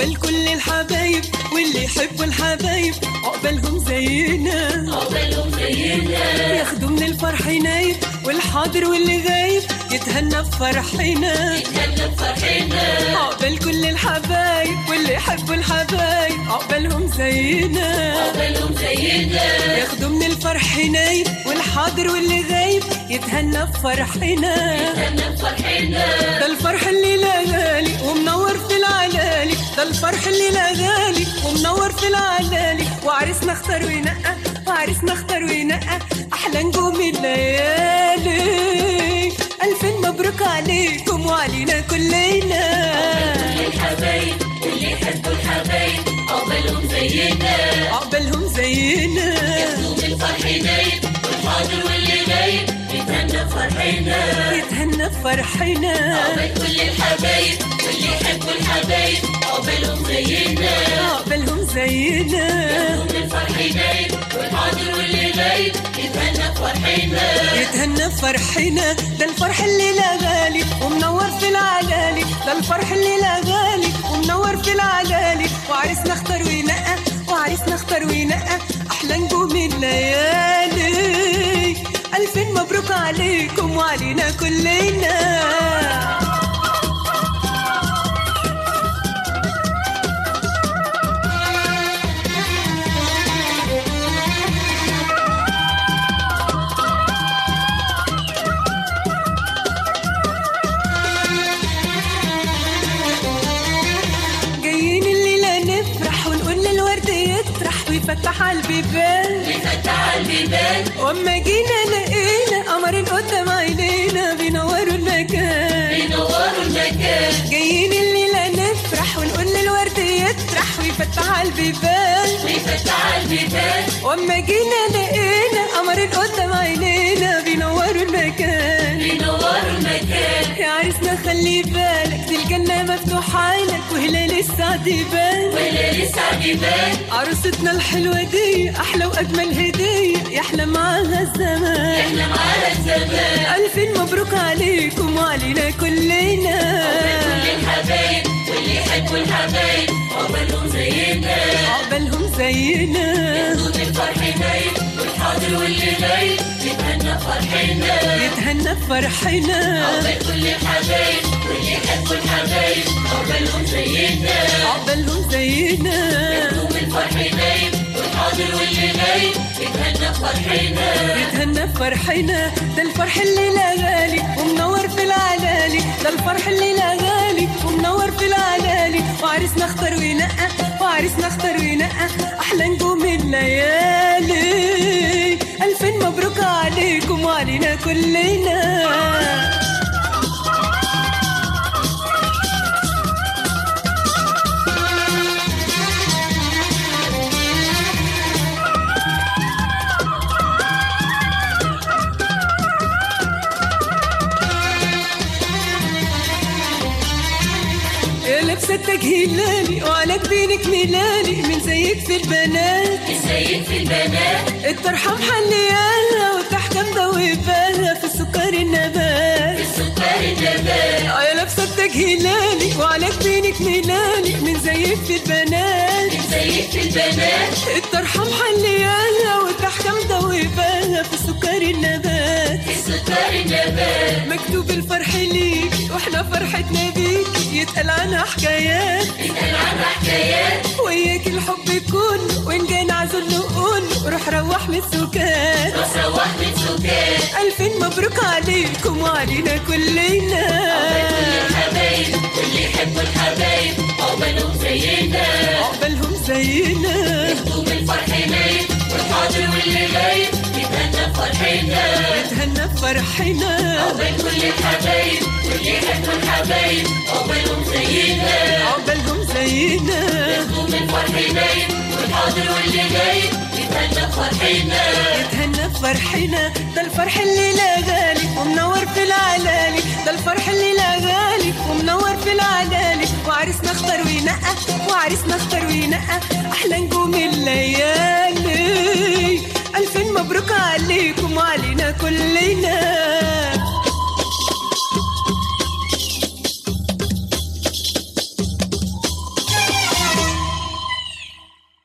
عقبال كل الحبايب واللي يحبوا الحبايب عقبالهم زينا عقبالهم زينا ياخدوا من الفرح نايب والحاضر واللي غايب يتهنى بفرحنا يتهنى بفرحنا عقبال كل الحبايب واللي يحبوا الحبايب عقبالهم زينا عقبالهم زينا ياخدوا من الفرح نايب والحاضر واللي غايب يتهنى بفرحنا يتهنى بفرحنا ده الفرح اللي لا غالي ومنور في العلالي ده الفرح اللي لا غالي ومنور في العلالي وعرسنا اختار وينقى وعرسنا اختار وينقى احلى نجوم الليالي الفين مبروك عليكم وعلينا كلنا الحبايب واللي يحبوا الحبايب عقبالهم زينا عقبالهم زينا ياخدوا من الفرح نايم والحاضر واللي غايب يتهنى بفرحنا يتهنى بفرحنا عقبال كل الحبايب واللي يحبوا الحبايب عقبالهم زينا عقبالهم زينا ياخدوا من الفرح نايم والحاضر واللي غايب يتهنى بفرحنا يتهنى بفرحنا ده الفرح اللي لا غالي ومنور في العلالي ده الفرح اللي لا غالي ومنور في العلالي وعرسنا اختار وينقى وعرسنا اختار وينقى احلى نجوم الليالي الفين مبروك عليكم وعلينا كلنا جايين الليلة نفرح ونقول للورد يطرح ويفتح على البيبان يفتح البيبان واما جينا لقينا قمرين قدام عينينا بينوروا المكان بينوروا المكان جايين الليلة نفرح ونقول للورد يطرح ويفتح على البيبان ويفتح البيبان واما جينا لقينا قمرين قدام عينينا بينوروا المكان بينوروا المكان يا عريسنا خلي بالك دي الجنة مفتوحة لك وهلال السعد يبان وليل السعد يبان عروستنا الحلوة دي أحلى وأجمل هدية يحلى معاها الزمان احنا معانا الزمان ألف مبروك عليكم وعلينا كلنا كل الحبايب واللي يحبوا الحبايب عقبالهم زينا عقبالهم زينا طول الفرح نايم والحاضر واللي غايب يتهنى بفرحنا يتهنى بفرحنا عقبال كل الحبايب واللي يحبوا الحبايب عقبالهم زينا عقبالهم زينا طول الفرح نايم والحاضر واللي غايب يتهنى بفرحنا يتهنى بفرحنا ده الفرح اللي لا غالي ومنور في العلالي ده الفرح اللي لا غالي ومنور في العلالي وعرسنا اختار وينقى وعرسنا اختار وينقى احلى نجوم الليالي الفين مبروك عليكم وعلينا كلنا يا لابسة تجهيلالي وعلى جبينك ميلالي من زيك في البنات السيد في البنات الطرحة محلياها والكحكة مدوباها في السكر النبات السكر النبات اه يا لابسة تجهيلالي وعلى جبينك ميلالي من زيك في البنات السيد في البنات الطرحة محلياها والكحكة مدوباها في السكر النبات السكر النبات مكتوب الفرح ليك واحنا فرحتنا بيك يتقال عنها حكايات يتقال عنها حكايات وياك الحب يكون وإن جاي نعزل نقول روح روح من السكات روح روح من سكات ألفين مبروك عليكم وعلينا كلنا كل الحبايب واللي يحبوا الحبايب عقبالهم زينا عقبالهم زينا طوب الفرح نايم والحاضر واللي غايب يتهنى بفرحنا يتهنى بفرحنا عقبال كل الحبايب واللي يحبوا الحبايب عقبالهم زينا عقبالهم زينا طوب الفرح نايم والحاضر واللي غايب يتهنى بفرحنا يتهنى بفرحنا ده الفرح اللي لا غالي ومنور في العلالي ده الفرح اللي لا غالي ومنور في العلالي وعرسنا اختار وينقى وعرسنا اختار وينقى احلى نجوم الليالي الفين مبروك عليكم وعلينا كلنا